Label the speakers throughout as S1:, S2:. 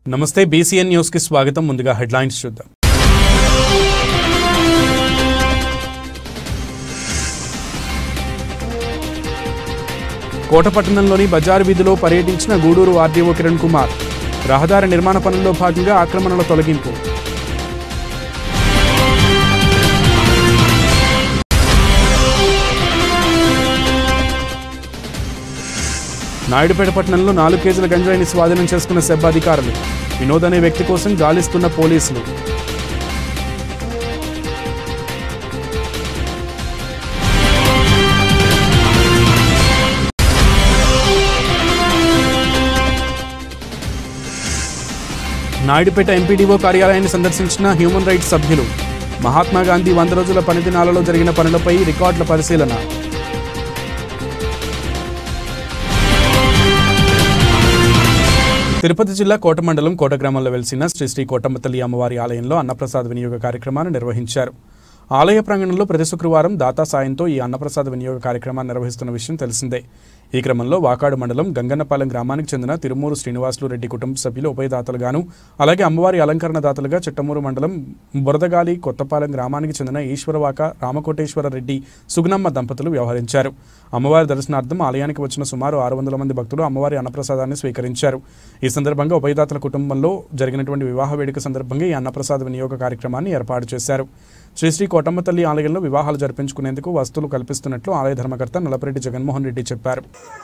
S1: నమస్తే BCN news కి స్వాగతం ముందుగా హెడ్లైన్స్ చూద్దాం కోటపట్టణంలోని బజారు వీధిలో పర్యటించిన గూడూరు ఆర్డీఓ కిరణ్ కుమార్ రహదారి నిర్మాణ పనుల్లో భాగంగా ఆక్రమణల తొలగింపు నాయుడుపేట పట్టణంలో నాలుగు కేజీల గంజాయిని స్వాధీనం చేసుకున్న సెబ్ అధికారులు వినోద్ అనే వ్యక్తి కోసం గాలిస్తున్న పోలీసులు నాయుడుపేట ఎంపీడీఓ కార్యాలయాన్ని సందర్శించిన హ్యూమన్ రైట్స్ సభ్యులు మహాత్మా గాంధీ వంద రోజుల పనిదినాలలో జరిగిన పనులపై రికార్డుల పరిశీలన తిరుపతి జిల్లా కోట మండలం కోట గ్రామంలో వెలిసిన శ్రీ శ్రీ కోటమ్మ తల్లి అమ్మవారి ఆలయంలో అన్నప్రసాద వినియోగ కార్యక్రమాన్ని నిర్వహించారు ఆలయ ప్రాంగణంలో ప్రతి శుక్రవారం దాతా సాయంతో ఈ అన్నప్రసాద వినియోగ కార్యక్రమాన్ని నిర్వహిస్తున్న విషయం తెలిసిందే ఈ క్రమంలో వాకాడు మండలం గంగన్నపాలెం గ్రామానికి చెందిన తిరుమూరు శ్రీనివాసులు రెడ్డి కుటుంబ సభ్యులు ఉభయదాతలుగాను అలాగే అమ్మవారి అలంకరణ దాతలుగా చిట్టమూరు మండలం బురదగాలి కొత్తపాలెం గ్రామానికి చెందిన ఈశ్వరవాక రామకోటేశ్వర రెడ్డి సుగుణమ్మ దంపతులు వ్యవహరించారు అమ్మవారి దర్శనార్థం ఆలయానికి వచ్చిన సుమారు ఆరు వందల మంది భక్తులు అమ్మవారి అన్నప్రసాదాన్ని స్వీకరించారు ఈ సందర్భంగా ఉభయదాతల కుటుంబంలో జరిగినటువంటి వివాహ వేడుక సందర్భంగా ఈ అన్నప్రసాద వినియోగ కార్యక్రమాన్ని ఏర్పాటు చేశారు శ్రీ శ్రీ కోటమ్మ తల్లి ఆలయంలో వివాహాలు జరిపించుకునేందుకు వస్తువులు కల్పిస్తున్నట్లు ఆలయ ధర్మకర్త నలపరెడ్డి జగన్మోహన్ రెడ్డి చెప్పారు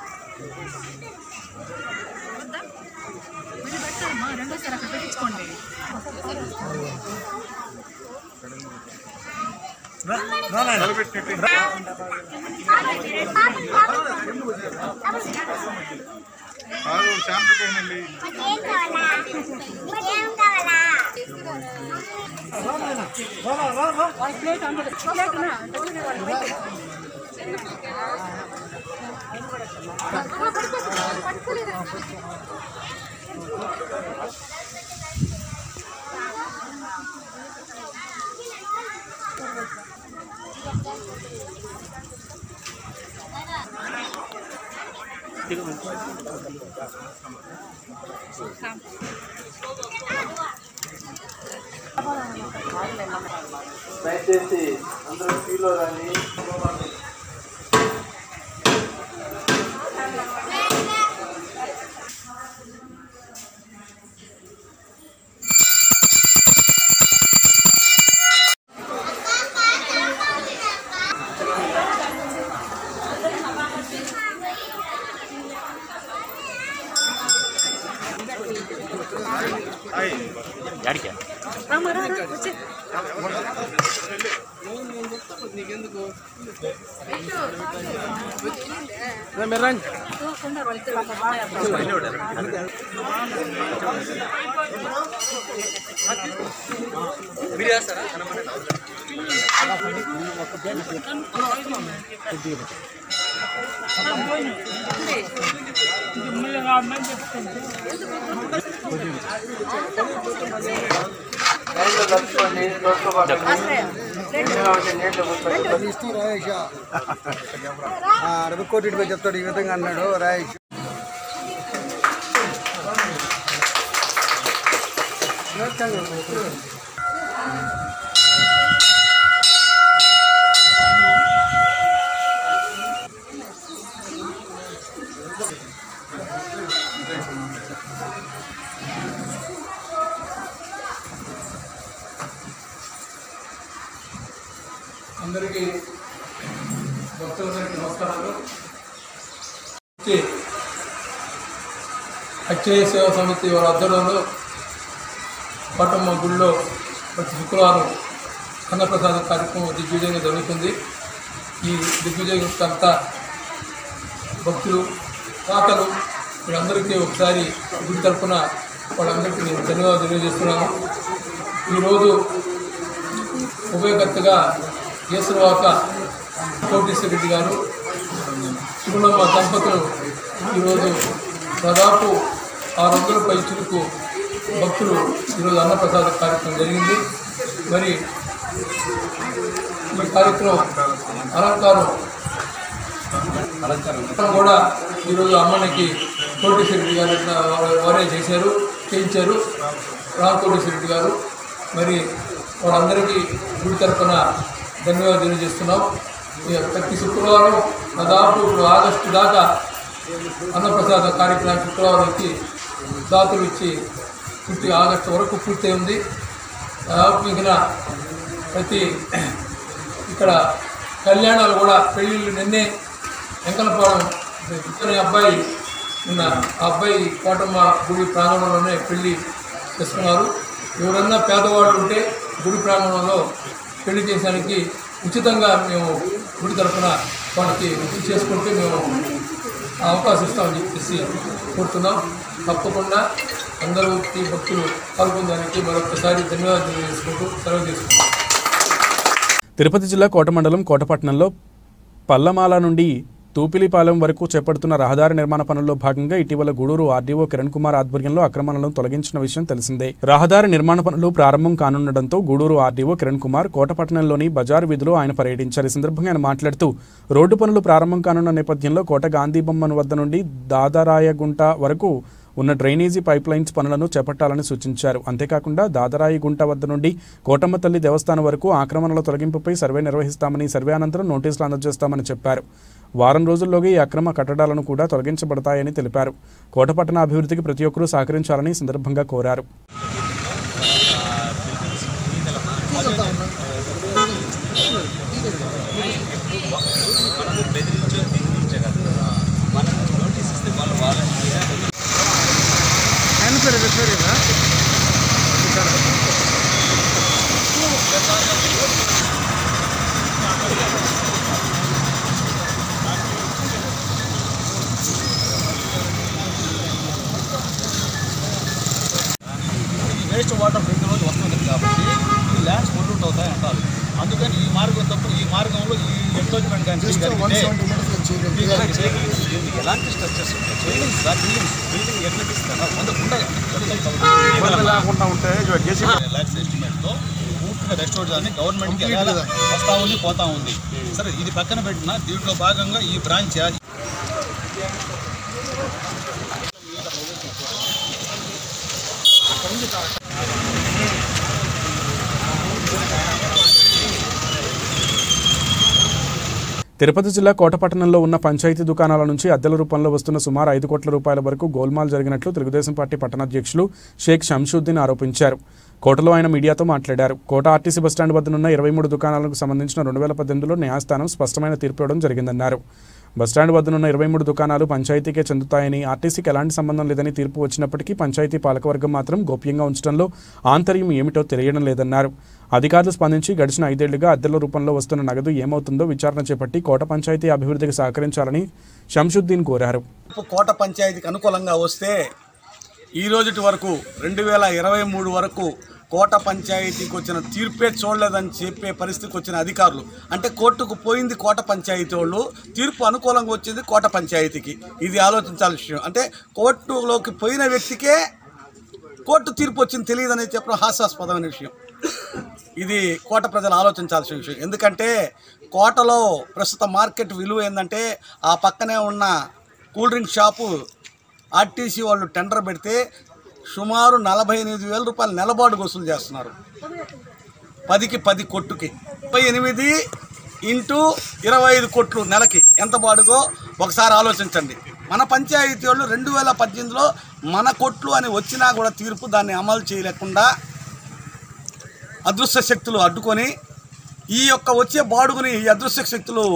S2: పెడతారమ్మా రెండోసారి అక్కడ పెట్టించుకోండి
S3: కాదు శాంపుల్ పోయినండి
S4: దయచేసి అందరూ ఫీలో కానీ లైన్లో కలుపుకోండి రోడ్లో పక్కన నీళ్ళు కూర్చోండి
S5: ఇష్టం రాయేష్ రవి కోటి చెప్తాడు ఈ విధంగా అన్నాడు రాయేష్
S6: అందరికీ భక్తులందరికీ నమస్కారాలు శ్రీ అక్షయ సేవా సమితి వారి ఆధ్వర్యంలో కోటమ్మ గుడిలో ప్రతి శుక్రవారం అన్నప్రసాద కార్యక్రమం దిగ్విజయంగా జరుగుతుంది ఈ దిగ్విజయం అంతా భక్తులు తాతలు వీళ్ళందరికీ ఒకసారి గుడి తరఫున వాళ్ళందరికీ నేను ధన్యవాదాలు తెలియజేస్తున్నాను ఈరోజు ఉభయకర్తగా కేసరవాక కోటేశ్వర రెడ్డి గారు సుగుణమ్మ దంపతులు ఈరోజు దాదాపు ఆరు వందల పై చురుకు భక్తులు ఈరోజు అన్నప్రసాద కార్యక్రమం జరిగింది మరి ఈ కార్యక్రమం అలంకారం అలంకారం కూడా ఈరోజు అమ్మనికి కోటేశ్వర రెడ్డి గారు వారే చేశారు చేయించారు రామకోటేశ్వర రెడ్డి గారు మరి వాళ్ళందరికీ గుడి తరఫున ధన్యవాదాలు తెలియజేస్తున్నాం ఇక ప్రతి శుక్రవారం దాదాపు ఇప్పుడు ఆగస్టు దాకా అన్నప్రసాద కార్యక్రమం శుక్రవారం ఇచ్చి దాతలు ఇచ్చి పూర్తి ఆగస్టు వరకు పూర్తి ఉంది దాదాపు మిగిలిన ప్రతి ఇక్కడ కళ్యాణాలు కూడా పెళ్ళిళ్ళు నిన్నే వెంకలపాలెం ఇతని అబ్బాయి నిన్న ఆ అబ్బాయి కోటమ్మ గుడి ప్రాంగణంలోనే పెళ్లి చేసుకున్నారు ఎవరన్నా పేదవాళ్ళు ఉంటే గుడి ప్రాంగణంలో పెళ్లి చేసడానికి ఉచితంగా మేము గుడి తరఫున వాళ్ళకి వృత్తి చేసుకుంటే మేము ఆ అవకాశం ఇస్తామని చెప్పేసి కోరుతున్నాం తప్పకుండా అందరూ ఈ భక్తులు పాల్గొనడానికి మరొకసారి ధన్యవాదాలు తెలియజేసుకుంటూ సెలవు తీసుకుంటాం
S1: తిరుపతి జిల్లా కోట మండలం కోటపట్నంలో పల్లమాల నుండి తూపిలిపాలెం వరకు చేపడుతున్న రహదారి నిర్మాణ పనుల్లో భాగంగా ఇటీవల గూడూరు ఆర్డీఓ కిరణ్ కుమార్ ఆధ్వర్యంలో అక్రమణలను తొలగించిన విషయం తెలిసిందే రహదారి నిర్మాణ పనులు ప్రారంభం కానుండటంతో గూడూరు ఆర్డీఓ కిరణ్ కుమార్ కోటపట్నంలోని బజారు వీధిలో ఆయన పర్యటించారు ఈ సందర్భంగా ఆయన మాట్లాడుతూ రోడ్డు పనులు ప్రారంభం కానున్న నేపథ్యంలో కోట గాంధీ బొమ్మను వద్ద నుండి దాదరాయగుంట వరకు ఉన్న డ్రైనేజీ పైప్ లైన్స్ పనులను చేపట్టాలని సూచించారు అంతేకాకుండా దాదరాయి గుంట వద్ద నుండి కోటమ్మ తల్లి దేవస్థానం వరకు ఆక్రమణల తొలగింపుపై సర్వే నిర్వహిస్తామని సర్వే అనంతరం నోటీసులు అందజేస్తామని చెప్పారు వారం రోజుల్లోగా ఈ అక్రమ కట్టడాలను కూడా తొలగించబడతాయని తెలిపారు కోటపట్టణ అభివృద్ధికి ప్రతి ఒక్కరూ సహకరించాలని ఈ సందర్భంగా కోరారు
S7: వేస్ట్ వాటర్ ప్రతిరోజు వస్తుంది కాబట్టి ఈ ల్యాండ్స్ పొల్యూట్ అవుతాయి అంటారు అందుకని ఈ మార్గం తప్ప ఈ మార్గంలో ఈ ఎంక్రోచ్మెంట్ కానీ చేయగలిగితే దీనికి దీనికి ఎలాంటి స్ట్రక్చర్స్ ఉంటాయి చేయండి సార్ బిల్డింగ్ బిల్డింగ్ ఎట్లా ఇస్తారా వంద ఉండదు ల్యాక్స్ ఎస్టిమేట్తో పూర్తిగా రెస్టోర్ చేయాలని గవర్నమెంట్కి ఎలా వస్తూ ఉంది పోతా ఉంది సరే ఇది పక్కన పెట్టిన దీంట్లో భాగంగా ఈ బ్రాంచ్
S1: తిరుపతి జిల్లా కోటపట్టణంలో ఉన్న పంచాయతీ దుకాణాల నుంచి అద్దెల రూపంలో వస్తున్న సుమారు ఐదు కోట్ల రూపాయల వరకు గోల్మాల్ జరిగినట్లు తెలుగుదేశం పార్టీ పట్టణాధ్యక్షులు షేక్ షంషుద్దీన్ ఆరోపించారు కోటలో ఆయన మీడియాతో మాట్లాడారు కోట ఆర్టీసీ బస్టాండ్ వద్దనున్న ఇరవై మూడు దుకాణాలకు సంబంధించిన రెండు వేల పద్దెనిమిదిలో న్యాయస్థానం స్పష్టమైన తీర్పు ఇవ్వడం జరిగిందన్నారు బస్టాండ్ వద్దనున్న ఇరవై మూడు దుకాణాలు పంచాయతీకే చెందుతాయని ఆర్టీసీకి ఎలాంటి సంబంధం లేదని తీర్పు వచ్చినప్పటికీ పంచాయతీ పాలకవర్గం మాత్రం గోప్యంగా ఉంచడంలో ఆంతర్యం ఏమిటో తెలియడం లేదన్నారు అధికారులు స్పందించి గడిచిన ఐదేళ్లుగా అద్దెల రూపంలో వస్తున్న నగదు ఏమవుతుందో విచారణ చేపట్టి కోట పంచాయతీ అభివృద్ధికి సహకరించాలని షంషుద్దీన్ కోరారు
S7: కోట పంచాయతీకి అనుకూలంగా వస్తే ఈ రోజుటి వరకు రెండు వేల ఇరవై మూడు వరకు కోట పంచాయతీకి వచ్చిన తీర్పే చూడలేదని చెప్పే పరిస్థితికి వచ్చిన అధికారులు అంటే కోర్టుకు పోయింది కోట పంచాయతీ వాళ్ళు తీర్పు అనుకూలంగా వచ్చింది కోట పంచాయతీకి ఇది ఆలోచించాల్సిన విషయం అంటే కోర్టులోకి పోయిన వ్యక్తికే కోర్టు తీర్పు వచ్చింది తెలియదని చెప్పడం హాస్యాస్పదమైన విషయం ఇది కోట ప్రజలు ఆలోచించాల్సిన విషయం ఎందుకంటే కోటలో ప్రస్తుత మార్కెట్ విలువ ఏంటంటే ఆ పక్కనే ఉన్న కూల్ డ్రింక్ షాపు ఆర్టీసీ వాళ్ళు టెండర్ పెడితే సుమారు నలభై ఎనిమిది వేల రూపాయలు నెలబాటు వసూలు చేస్తున్నారు పదికి పది కొట్టుకి ముప్పై ఎనిమిది ఇంటూ ఇరవై ఐదు కోట్లు నెలకి ఎంత బాడుగో ఒకసారి ఆలోచించండి మన పంచాయతీ వాళ్ళు రెండు వేల పద్దెనిమిదిలో మన కొట్లు అని వచ్చినా కూడా తీర్పు దాన్ని అమలు చేయలేకుండా అదృశ్య శక్తులు అడ్డుకొని ఈ యొక్క వచ్చే బాడుగుని ఈ అదృశ్య శక్తులు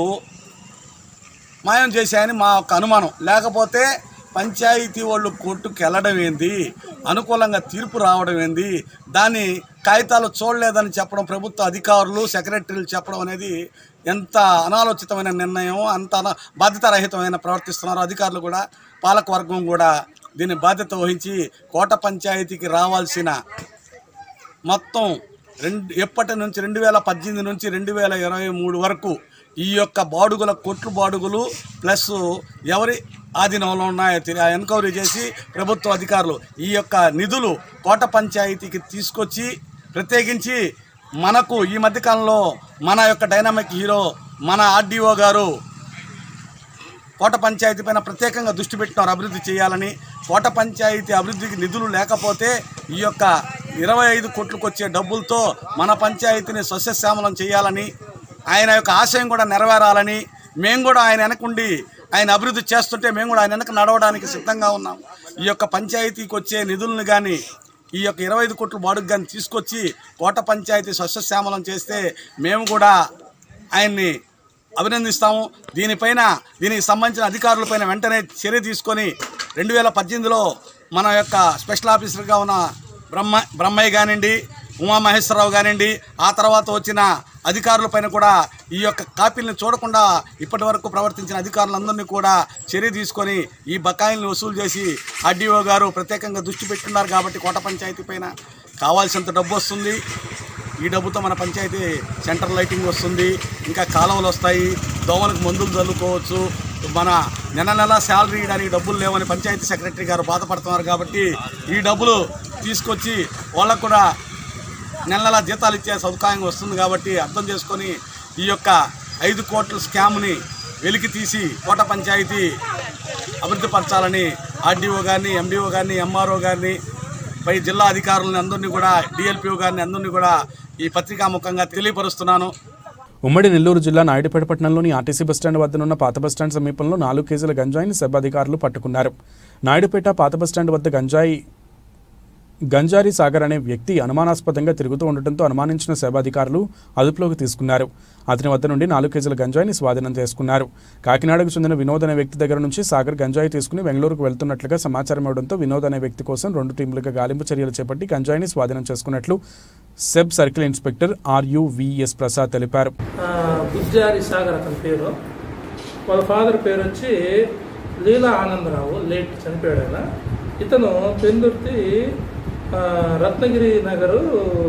S7: మాయం చేశాయని మా యొక్క అనుమానం లేకపోతే పంచాయతీ వాళ్ళు కోర్టుకు వెళ్ళడం ఏంది అనుకూలంగా తీర్పు రావడం ఏంది దాన్ని కాగితాలు చూడలేదని చెప్పడం ప్రభుత్వ అధికారులు సెక్రటరీలు చెప్పడం అనేది ఎంత అనాలోచితమైన నిర్ణయం అంత అన బాధ్యతారహితమైన ప్రవర్తిస్తున్నారు అధికారులు కూడా పాలకవర్గం కూడా దీన్ని బాధ్యత వహించి కోట పంచాయతీకి రావాల్సిన మొత్తం రెండు ఎప్పటి నుంచి రెండు వేల పద్దెనిమిది నుంచి రెండు వేల ఇరవై మూడు వరకు ఈ యొక్క బాడుగుల కొట్లు బాడుగులు ప్లస్ ఎవరి ఆధీనంలో ఉన్నాయో తెలి- ఎన్క్వైరీ చేసి ప్రభుత్వ అధికారులు ఈ యొక్క నిధులు కోట పంచాయతీకి తీసుకొచ్చి ప్రత్యేకించి మనకు ఈ మధ్యకాలంలో మన యొక్క డైనామిక్ హీరో మన ఆర్డీఓ గారు కోట పంచాయతీ పైన ప్రత్యేకంగా దృష్టి పెట్టినారు అభివృద్ధి చేయాలని కోట పంచాయతీ అభివృద్ధికి నిధులు లేకపోతే ఈ యొక్క ఇరవై ఐదు కోట్లకు వచ్చే డబ్బులతో మన పంచాయతీని సస్యశ్యామలం చేయాలని ఆయన యొక్క ఆశయం కూడా నెరవేరాలని మేము కూడా ఆయన వెనకుండి ఆయన అభివృద్ధి చేస్తుంటే మేము కూడా ఆయన వెనక నడవడానికి సిద్ధంగా ఉన్నాం ఈ యొక్క పంచాయతీకి వచ్చే నిధులను కానీ ఈ యొక్క ఇరవై ఐదు కోట్ల బాడుగు కానీ తీసుకొచ్చి కోట పంచాయతీ సస్యశ్యామలం చేస్తే మేము కూడా ఆయన్ని అభినందిస్తాము దీనిపైన దీనికి సంబంధించిన అధికారులపైన వెంటనే చర్య తీసుకొని రెండు వేల పద్దెనిమిదిలో మన యొక్క స్పెషల్ ఆఫీసర్గా ఉన్న బ్రహ్మ బ్రహ్మయ్య కానివ్వండి ఉమామహేశ్వరరావు కానివ్వండి ఆ తర్వాత వచ్చిన అధికారులపైన కూడా ఈ యొక్క కాపీలను చూడకుండా ఇప్పటి వరకు ప్రవర్తించిన అధికారులందరినీ కూడా చర్య తీసుకొని ఈ బకాయిలను వసూలు చేసి ఆర్డీఓ గారు ప్రత్యేకంగా దృష్టి పెట్టున్నారు కాబట్టి కోట పంచాయతీ పైన కావాల్సినంత డబ్బు వస్తుంది ఈ డబ్బుతో మన పంచాయతీ సెంటర్ లైటింగ్ వస్తుంది ఇంకా కాలువలు వస్తాయి దోమలకు మందులు చల్లుకోవచ్చు మన నెల నెల శాలరీ ఇవ్వడానికి డబ్బులు లేవని పంచాయతీ సెక్రటరీ గారు బాధపడుతున్నారు కాబట్టి ఈ డబ్బులు తీసుకొచ్చి వాళ్ళకు కూడా నెల నెల జీతాలు ఇచ్చే సదుపాయం వస్తుంది కాబట్టి అర్థం చేసుకొని ఈ యొక్క ఐదు కోట్ల స్కామ్ని వెలికి తీసి కోట పంచాయతీ అభివృద్ధి పరచాలని ఆర్డీఓ గారిని ఎండిఓ గారిని ఎంఆర్ఓ గారిని పై జిల్లా అధికారులని అందరినీ కూడా డిఎల్పిఓ గారిని అందరినీ కూడా ఈ పత్రికాముఖంగా తెలియపరుస్తున్నాను
S1: ఉమ్మడి నెల్లూరు జిల్లా నాయుడుపేట పట్టణంలోని ఆర్టీసీ బస్టాండ్ వద్దనున్న పాత బస్టాండ్ సమీపంలో నాలుగు కేజీల గంజాయిని సెబ్ అధికారులు పట్టుకున్నారు నాయుడుపేట పాత బస్టాండ్ వద్ద గంజాయి గంజారి సాగర్ అనే వ్యక్తి అనుమానాస్పదంగా తిరుగుతూ ఉండటంతో అనుమానించిన సేవ అధికారులు అదుపులోకి తీసుకున్నారు అతని వద్ద నుండి నాలుగు కేజీల గంజాయిని స్వాధీనం చేసుకున్నారు కాకినాడకు చెందిన వినోద్ అనే వ్యక్తి దగ్గర నుంచి సాగర్ గంజాయి తీసుకుని బెంగళూరుకు వెళ్తున్నట్లుగా సమాచారం ఇవ్వడంతో వినోద్ అనే వ్యక్తి కోసం రెండు టీంలుగా గాలింపు చర్యలు చేపట్టి గంజాయిని స్వాధీనం చేసుకున్నట్లు SEB circle inspector RUVS Prasad తెలిపారు
S8: ఆ, గుజ్జారి సాగర్ అతని పేరు వాళ్ళ ఫాదర్ పేరు వచ్చి లీలా ఆనందరావు లేట్ చనిపోయాడు ఆయన ఇతను పెందుర్తి ఆ, రత్నగిరి నగరు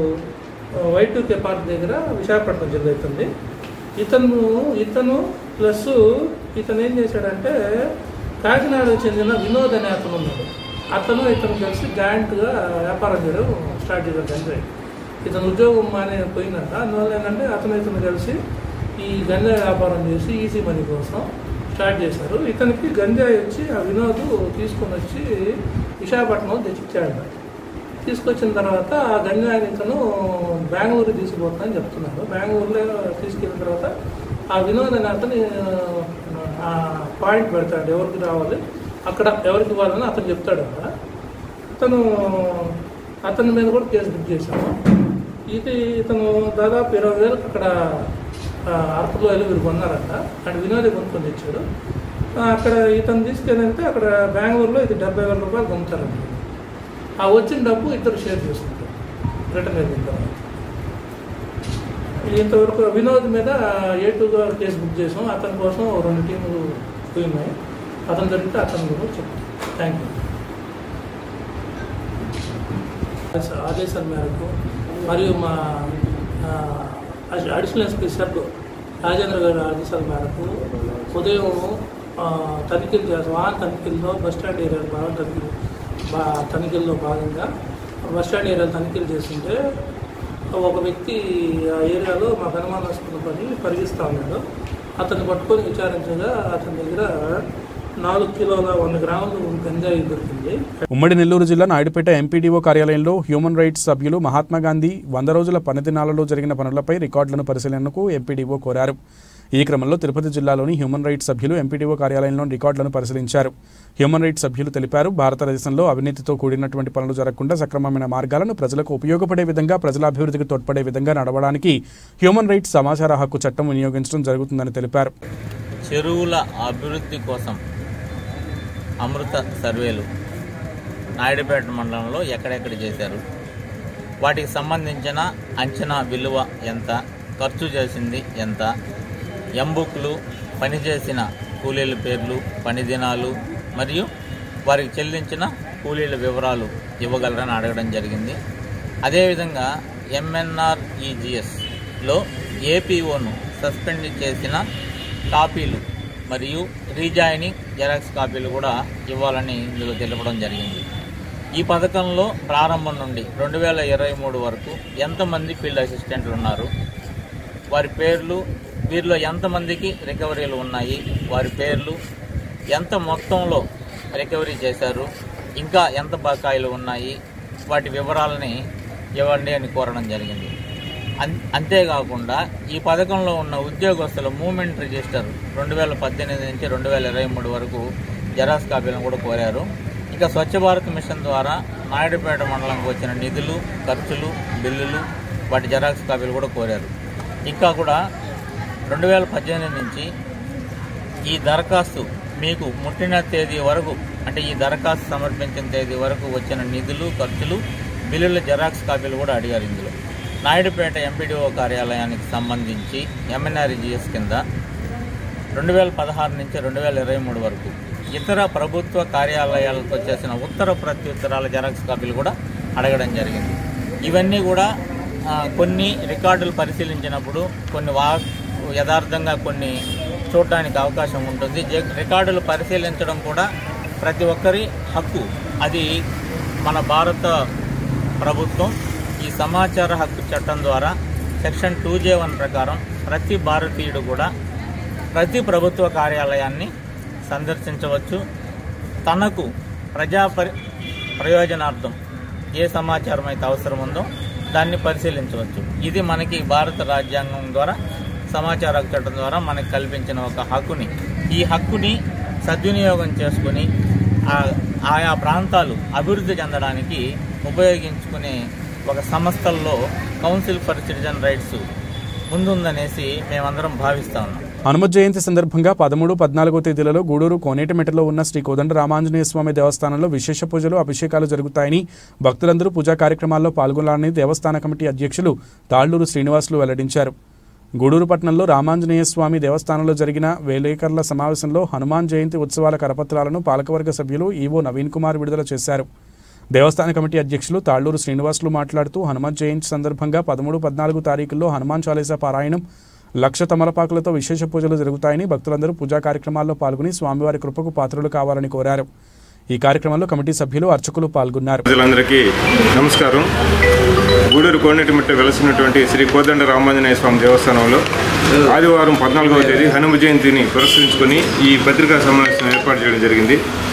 S8: వైటూకే పార్క్ దగ్గర విశాఖపట్నం జిల్లా అవుతుంది ఇతను ఇతను ప్లస్ ఇతను ఏం చేశాడంటే కాకినాడకు చెందిన వినోద్ అనే అతను ఉన్నాడు అతను ఇతను కలిసి జాయింట్గా వ్యాపారం చేయడం స్టార్ట్ చేశాడు గంజాయి ఇతను ఉద్యోగం మానే పోయినాక అందువల్ల ఏంటంటే అతను ఇతను కలిసి ఈ గంజాయి వ్యాపారం చేసి ఈజీ మనీ కోసం స్టార్ట్ చేశారు ఇతనికి గంజాయి వచ్చి ఆ వినోద్ తీసుకొని వచ్చి విశాఖపట్నం తెచ్చిచ్చాడు తీసుకొచ్చిన తర్వాత ఆ గంజాయిని ఇతను బెంగళూరు తీసుకుపోతానని చెప్తున్నాడు బెంగళూరులో తీసుకెళ్ళిన తర్వాత ఆ వినోద్ అనే అతని ఆ పాయింట్ పెడతాడు ఎవరికి రావాలి అక్కడ ఎవరికి ఇవ్వాలని అతను చెప్తాడు అక్కడ అతను అతని మీద కూడా కేసు బుక్ చేశాము ఇది ఇతను దాదాపు ఇరవై వేలు అక్కడ అరకులో వెళ్ళి వీరు కొన్నారంట అక్కడ వినోదే కొనుక్కొని తెచ్చాడు ఆ, అక్కడ ఇతను తీసుకెళ్ళితే అక్కడ బెంగళూరులో ఇది డెబ్బై వేల రూపాయలు కొమ్ముతారంట ఆ వచ్చిన డబ్బు ఇద్దరు షేర్ చేసుకుంటారు రిటర్న్ వెళ్ళిన తర్వాత ఇంతవరకు వినోద్ మీద ఏ టూగా కేసు బుక్ చేసాం అతని కోసం ఓ రెండు టీములు పోయినాయి అతను దొరికితే అతను కూడా చెప్తాను థ్యాంక్ యూ ఆదేశాల మేరకు మరియు మా ఆ, అడి- అడిషనల్ ఎస్పీ సబ్ రాజేంద్ర గారి ఆదేశాల మేరకు ఉదయం ఆ, తనిఖీలు చేస్తాం వాహన తనిఖీల్లో బస్ స్టాండ్ ఏరియా వాహన తనిఖీలు బా తనిఖీల్లో భాగంగా బస్ స్టాండ్ ఏరియాలో తనిఖీలు చేస్తుంటే ఒక వ్యక్తి ఆ ఏరియాలో మాకు అనుమానాస్పద పని పరిగిస్తూ ఉన్నాడు అతన్ని పట్టుకొని విచారించగా అతని దగ్గర నాలుగు కిలోల వంద గ్రాములు గంజాయి దొరికింది
S1: ఉమ్మడి నెల్లూరు జిల్లా నాయుడుపేట ఎంపీడీఓ కార్యాలయంలో హ్యూమన్ రైట్స్ సభ్యులు మహాత్మా గాంధీ వంద రోజుల పనిదినాలలో జరిగిన పనులపై రికార్డులను పరిశీలనకు ఎంపీడీఓ కోరారు ఈ క్రమంలో తిరుపతి జిల్లాలోని హ్యూమన్ రైట్స్ సభ్యులు ఎంపీడీఓ కార్యాలయంలోని రికార్డులను పరిశీలించారు హ్యూమన్ రైట్స్ సభ్యులు తెలిపారు భారతదేశంలో అవినీతితో కూడినటువంటి పనులు జరగకుండా సక్రమమైన మార్గాలను ప్రజలకు ఉపయోగపడే విధంగా ప్రజల అభివృద్ధికి తోడ్పడే విధంగా నడవడానికి హ్యూమన్ రైట్స్ సమాచార హక్కు చట్టం వినియోగించడం జరుగుతుందని తెలిపారు
S9: చెరువుల అభివృద్ధి కోసం అమృత సర్వేలు నాయుడుపేట మండలంలో ఎక్కడెక్కడ చేశారు వాటికి సంబంధించిన అంచనా విలువ ఎంత ఖర్చు చేసింది ఎంత ఎంబుక్లు పనిచేసిన కూలీల పేర్లు పని దినాలు మరియు వారికి చెల్లించిన కూలీల వివరాలు ఇవ్వగలరని అడగడం జరిగింది అదేవిధంగా ఎంఎన్ఆర్ఈజిఎస్లో ఏపీఓను సస్పెండ్ చేసిన కాపీలు మరియు రీజాయినింగ్ జెరాక్స్ కాపీలు కూడా ఇవ్వాలని ఇందులో తెలపడం జరిగింది ఈ పథకంలో ప్రారంభం నుండి రెండు వేల ఇరవై మూడు వరకు ఎంతమంది ఫీల్డ్ అసిస్టెంట్లు ఉన్నారు వారి పేర్లు వీరిలో ఎంతమందికి రికవరీలు ఉన్నాయి వారి పేర్లు ఎంత మొత్తంలో రికవరీ చేశారు ఇంకా ఎంత బకాయిలు ఉన్నాయి వాటి వివరాలని ఇవ్వండి అని కోరడం జరిగింది అన్- అంతేకాకుండా ఈ పథకంలో ఉన్న ఉద్యోగస్తుల మూమెంట్ రిజిస్టర్ రెండు వేల పద్దెనిమిది నుంచి రెండు వేల ఇరవై మూడు వరకు జెరాక్స్ కాపీలను కూడా కోరారు ఇక స్వచ్ఛ భారత్ మిషన్ ద్వారా నాయుడుపేట మండలంకి వచ్చిన నిధులు ఖర్చులు బిల్లులు వాటి జెరాక్స్ కాపీలు కూడా కోరారు ఇంకా కూడా రెండు వేల పద్దెనిమిది నుంచి ఈ దరఖాస్తు మీకు ముట్టిన తేదీ వరకు అంటే ఈ దరఖాస్తు సమర్పించిన తేదీ వరకు వచ్చిన నిధులు ఖర్చులు బిల్లుల జెరాక్స్ కాపీలు కూడా అడిగారు ఇందులో నాయుడుపేట ఎంపీడీఓ కార్యాలయానికి సంబంధించి ఎంఎన్ఆర్జిఎస్ కింద రెండు వేల పదహారు నుంచి రెండు వేల ఇరవై మూడు వరకు ఇతర ప్రభుత్వ కార్యాలయాలతో చేసిన ఉత్తర ప్రత్యుత్తరాల జెరాక్స్ కాపీలు కూడా అడగడం జరిగింది ఇవన్నీ కూడా ఆ, కొన్ని రికార్డులు పరిశీలించినప్పుడు కొన్ని వా యథార్థంగా కొన్ని చూడడానికి అవకాశం ఉంటుంది జె- రికార్డులు పరిశీలించడం కూడా ప్రతి ఒక్కరి హక్కు అది మన భారత ప్రభుత్వం ఈ సమాచార హక్కు చట్టం ద్వారా సెక్షన్ టూ జే వన్ ప్రకారం ప్రతి భారతీయుడు కూడా ప్రతి ప్రభుత్వ కార్యాలయాన్ని సందర్శించవచ్చు తనకు ప్రజా పరి ప్రయోజనార్థం ఏ సమాచారం అయితే అవసరం ఉందో దాన్ని పరిశీలించవచ్చు ఇది మనకి భారత రాజ్యాంగం ద్వారా సమాచార హక్కు చట్టం ద్వారా మనకు కల్పించిన ఒక హక్కుని ఈ హక్కుని సద్వినియోగం చేసుకుని ఆ- ఆయా ప్రాంతాలు అభివృద్ధి చెందడానికి ఉపయోగించుకునే ఒక సంస్థల్లో కౌన్సిల్ ఫర్ సిటిజన్ రైట్స్ ముందుందనేసి మేమందరం భావిస్తా ఉన్నాం
S1: హనుమత్ జయంతి సందర్భంగా పదమూడు పద్నాలుగో తేదీలలో గూడూరు కోనేటిమెట్టలో ఉన్న శ్రీ కోదండ రామాంజనేయ స్వామి దేవస్థానంలో విశేష పూజలు అభిషేకాలు జరుగుతాయని భక్తులందరూ పూజా కార్యక్రమాల్లో పాల్గొనాలని దేవస్థాన కమిటీ అధ్యక్షులు తాళ్లూరు శ్రీనివాసులు వెల్లడించారు గూడూరు పట్టణంలో రామాంజనేయ స్వామి దేవస్థానంలో జరిగిన వేలేకర్ల సమావేశంలో హనుమాన్ జయంతి ఉత్సవాల కరపత్రాలను పాలకవర్గ సభ్యులు ఈవో నవీన్ కుమార్ విడుదల చేశారు దేవస్థాన కమిటీ అధ్యక్షులు తాళ్లూరు శ్రీనివాసులు మాట్లాడుతూ హనుమాన్ జయంతి సందర్భంగా పదమూడు పద్నాలుగు తారీఖుల్లో హనుమాన్ చాలీసా పారాయణం లక్ష తమలపాకులతో విశేష పూజలు జరుగుతాయని భక్తులందరూ పూజా కార్యక్రమాల్లో పాల్గొని స్వామివారి కృపకు పాత్రులు కావాలని కోరారు ఈ కార్యక్రమంలో కమిటీ సభ్యులు అర్చకులు పాల్గొన్నారు
S10: ప్రజలందరికీ నమస్కారం గూడూరు కోనేటిమిట్ట వెలసినటువంటి శ్రీ కోదండ రామాంజనేయ స్వామి దేవస్థానంలో ఆదివారం పద్నాలుగవ తేదీ హనుమ జయంతిని పురస్కరించుకొని ఈ పత్రికా సమావేశం ఏర్పాటు చేయడం జరిగింది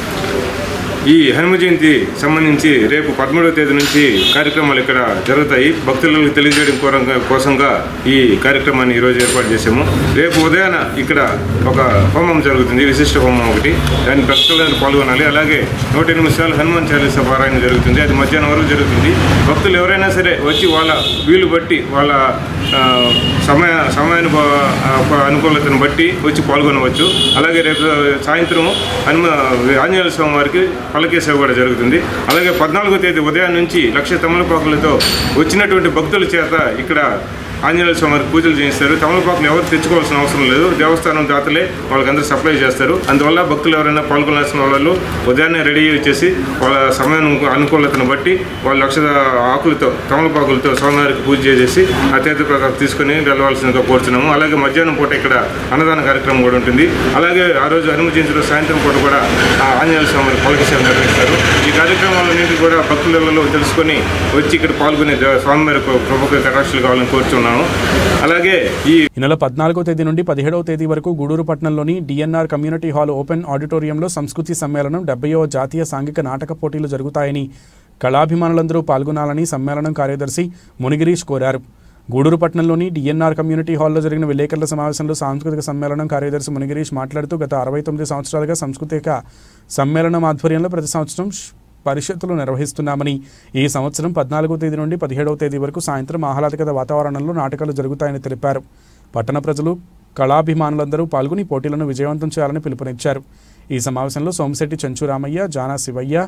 S10: ఈ హనుమ జయంతి సంబంధించి రేపు పదమూడవ తేదీ నుంచి కార్యక్రమాలు ఇక్కడ జరుగుతాయి భక్తులకు తెలియజేయడం కోరంగా- కోసంగా ఈ కార్యక్రమాన్ని ఈరోజు ఏర్పాటు చేశాము రేపు ఉదయాన ఇక్కడ ఒక హోమం జరుగుతుంది విశిష్ట హోమం ఒకటి దాని భక్తులందరూ పాల్గొనాలి అలాగే నూట ఎనిమిది సార్లు హనుమాన్ చాలీసా పారాయణ జరుగుతుంది అది మధ్యాహ్నం వరకు జరుగుతుంది భక్తులు ఎవరైనా సరే వచ్చి వాళ్ళ వీలు బట్టి వాళ్ళ ఆ, సమయ సమయానుభవ ఆ, అనుకూలతను బట్టి వచ్చి పాల్గొనవచ్చు అలాగే రేపు సాయంత్రం హనుమ ఆంజనేయ స్వామి వారికి పలకే సేవ కూడా జరుగుతుంది అలాగే పద్నాలుగో తేదీ ఉదయం నుంచి లక్ష తమలపాకులతో వచ్చినటువంటి భక్తుల చేత ఇక్కడ ఆంజనేయ స్వామి వారికి పూజలు చేయిస్తారు తమలపాకులు ఎవరు తెచ్చుకోవాల్సిన అవసరం లేదు దేవస్థానం దాతలే వాళ్ళకందరూ సప్లై చేస్తారు అందువల్ల భక్తులు ఎవరైనా పాల్గొనాల్సిన వాళ్ళు ఉదయాన్నే రెడీ వచ్చేసి వాళ్ళ సమయం అనుకూలతను బట్టి వాళ్ళ లక్ష ఆకులతో తమలపాకులతో స్వామివారికి పూజ చేసేసి ఆ తీర్థ ప్రసాదం తీసుకుని వెళ్ళవలసిందిగా కోరుతున్నాము అలాగే మధ్యాహ్నం పూట ఇక్కడ అన్నదాన కార్యక్రమం కూడా ఉంటుంది అలాగే ఆ రోజు అనుమతించిన సాయంత్రం పూట కూడా ఆ ఆంజనేయ స్వామి వారి పలక సేవ నిర్వహిస్తారు ఈ కార్యక్రమాలన్నింటి కూడా భక్తులలో తెలుసుకొని వచ్చి ఇక్కడ పాల్గొనే దేవ- స్వామివారి ప్రభుత్వ కటాక్షలు కావాలని కోరుతున్నాము అలాగే ఈ
S1: ఈ నెల పద్నాలుగో తేదీ నుండి పదిహేడవ తేదీ వరకు గూడూరు పట్టణంలోని డిఎన్ఆర్ కమ్యూనిటీ హాల్ ఓపెన్ ఆడిటోరియంలో సంస్కృతి సమ్మేళనం డెబ్బైవ జాతీయ సాంఘిక నాటక పోటీలు జరుగుతాయని కళాభిమానులందరూ పాల్గొనాలని సమ్మేళనం కార్యదర్శి మునిగిరీష్ కోరారు గూడూరు పట్టణంలోని డిఎన్ఆర్ కమ్యూనిటీ హాల్లో జరిగిన విలేకరుల సమావేశంలో సాంస్కృతిక సమ్మేళనం కార్యదర్శి మునిగిరీష్ మాట్లాడుతూ గత అరవై తొమ్మిది సంవత్సరాలుగా సాంస్కృతిక సమ్మేళనం ఆధ్వర్యంలో ప్రతి సంవత్సరం ష్- పరిషత్తులు నిర్వహిస్తున్నామని ఈ సంవత్సరం పద్నాలుగో తేదీ నుండి పదిహేడవ తేదీ వరకు సాయంత్రం ఆహ్లాదకర వాతావరణంలో నాటకాలు జరుగుతాయని తెలిపారు పట్టణ ప్రజలు కళాభిమానులందరూ పాల్గొని పోటీలను విజయవంతం చేయాలని పిలుపునిచ్చారు ఈ సమావేశంలో సోమశెట్టి చెంచురామయ్య జానా శివయ్య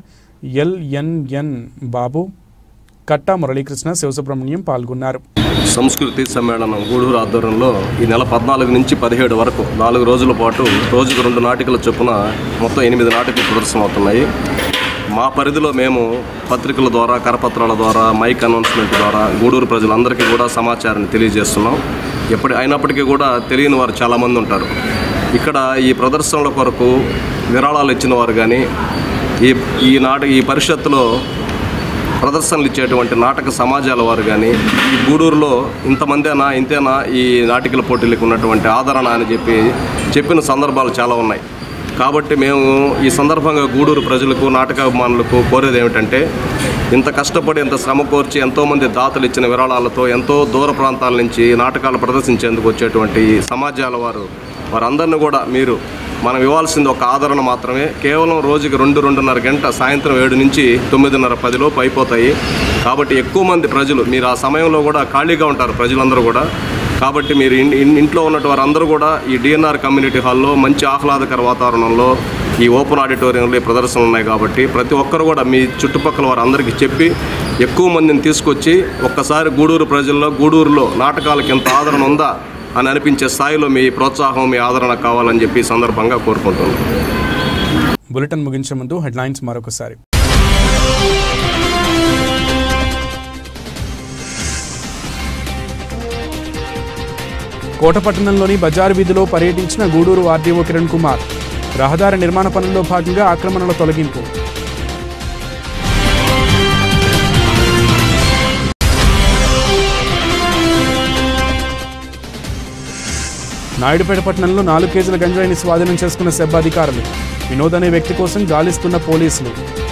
S1: ఎల్ఎన్ఎన్ బాబు కట్టా మురళీకృష్ణ శివసుబ్రహ్మణ్యం పాల్గొన్నారు
S11: సంస్కృతి సమ్మేళనం గూడూరు ఆధ్వర్యంలో ఈ నెల పద్నాలుగు నుంచి పదిహేడు వరకు నాలుగు రోజుల పాటు రోజుకు రెండు నాటికల చొప్పున మొత్తం ఎనిమిది నాటికలు ప్రదర్శన అవుతున్నాయి మా పరిధిలో మేము పత్రికల ద్వారా కరపత్రాల ద్వారా మైక్ అనౌన్స్మెంట్ ద్వారా గూడూరు ప్రజలందరికీ కూడా సమాచారాన్ని తెలియజేస్తున్నాం ఎప్పటి అయినప్పటికీ కూడా తెలియని వారు చాలామంది ఉంటారు ఇక్కడ ఈ ప్రదర్శనల కొరకు విరాళాలు ఇచ్చిన వారు కానీ ఈ ఈ నాట ఈ పరిషత్తులో ప్రదర్శనలు ఇచ్చేటువంటి నాటక సమాజాల వారు కానీ ఈ గూడూరులో ఇంతమందేనా ఇంతేనా ఈ నాటికల పోటీలకు ఉన్నటువంటి ఆదరణ అని చెప్పి చెప్పిన సందర్భాలు చాలా ఉన్నాయి కాబట్టి మేము ఈ సందర్భంగా గూడూరు ప్రజలకు నాటకాభిమానులకు కోరేది ఏమిటంటే ఇంత కష్టపడి ఇంత శ్రమ కోర్చి ఎంతోమంది దాతలు ఇచ్చిన విరాళాలతో ఎంతో దూర ప్రాంతాల నుంచి నాటకాలు ప్రదర్శించేందుకు వచ్చేటువంటి ఈ సమాజాల వారు వారందరిని కూడా మీరు మనం ఇవ్వాల్సింది ఒక ఆదరణ మాత్రమే కేవలం రోజుకి రెండు రెండున్నర గంట సాయంత్రం ఏడు నుంచి తొమ్మిదిన్నర పదిలోపు అయిపోతాయి కాబట్టి ఎక్కువ మంది ప్రజలు మీరు ఆ సమయంలో కూడా ఖాళీగా ఉంటారు ప్రజలందరూ కూడా కాబట్టి మీరు ఇన్- ఇన్- ఇంట్లో ఉన్నట్టు వారందరూ కూడా ఈ డిఎన్ఆర్ కమ్యూనిటీ హాల్లో మంచి ఆహ్లాదకర వాతావరణంలో ఈ ఓపెన్ ఆడిటోరియంలో ఈ ప్రదర్శనలు ఉన్నాయి కాబట్టి ప్రతి ఒక్కరు కూడా మీ చుట్టుపక్కల వారందరికీ చెప్పి ఎక్కువ మందిని తీసుకొచ్చి ఒక్కసారి గూడూరు ప్రజల్లో గూడూరులో నాటకాలకు ఎంత ఆదరణ ఉందా అని అనిపించే స్థాయిలో మీ ప్రోత్సాహం మీ ఆదరణ కావాలని చెప్పి ఈ సందర్భంగా కోరుకుంటున్నాను
S1: బులెటిన్ ముగించే ముందు హెడ్లైన్స్ మరొకసారి కోటపట్టణంలోని బజార్ వీధిలో పర్యటించిన గూడూరు ఆర్డీఓ కిరణ్ కుమార్ రహదారి నిర్మాణ పనుల్లో భాగంగా ఆక్రమణల తొలగింపు నాయుడుపేట పట్టణంలో నాలుగు కేజీల గంజాయిని స్వాధీనం చేసుకున్న సెబ్ అధికారులు వినోద్ అనే వ్యక్తి కోసం గాలిస్తున్న పోలీసులు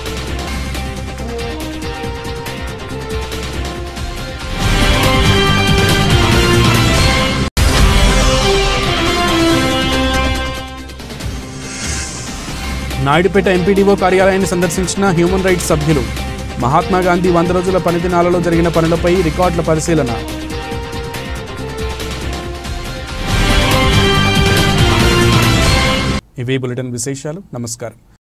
S1: నాయుడుపేట ఎంపీడీఓ కార్యాలయాన్ని సందర్శించిన హ్యూమన్ రైట్స్ సభ్యులు మహాత్మా గాంధీ వంద రోజుల పనిదినాలలో జరిగిన పనులపై రికార్డుల పరిశీలన ఇవే బులెటిన్ విశేషాలు నమస్కారం